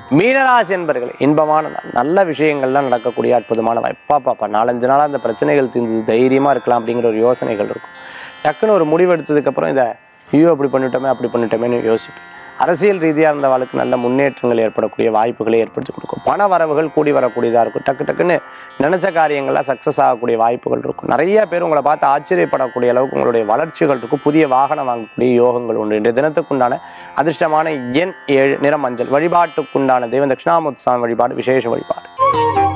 மீனராசி என்பர்கள் இன்பமான நாள். நல்ல விஷயங்கள்லாம் நடக்கக்கூடிய அற்புதமான வாய்ப்பா பாப்பா நாலஞ்சு நாளாக அந்த பிரச்சனைகள் தீர்ந்து தைரியமாக இருக்கலாம் அப்படிங்கிற ஒரு யோசனைகள் இருக்கும் டக்குன்னு ஒரு முடிவு எடுத்ததுக்கப்புறம் இதை ஐயோ அப்படி பண்ணிட்டோமே அப்படி பண்ணிட்டோமேன்னு யோசிப்பேன் அரசியல் ரீதியாக இருந்தவளுக்கு நல்ல முன்னேற்றங்கள் ஏற்படக்கூடிய வாய்ப்புகளை ஏற்படுத்தி கொடுக்கும் பண வரவுகள் கூடி வரக்கூடியதாக இருக்கும் டக்கு டக்குன்னு நினச்ச காரியங்கள்லாம் சக்ஸஸ் ஆகக்கூடிய வாய்ப்புகள் இருக்கும் நிறைய பேர் உங்களை பார்த்து ஆச்சரியப்படக்கூடிய அளவுக்கு உங்களுடைய வளர்ச்சிகள் இருக்கும் புதிய வாகனம் வாங்கக்கூடிய யோகங்கள் உண்டு இன்றைய தினத்துக்குண்டான அதிர்ஷ்டமான எண் ஏழு நிற மஞ்சள் வழிபாட்டுக்குண்டான தெய்வம் தட்சிணாமுத் சாமி வழிபாடு விசேஷ வழிபாடு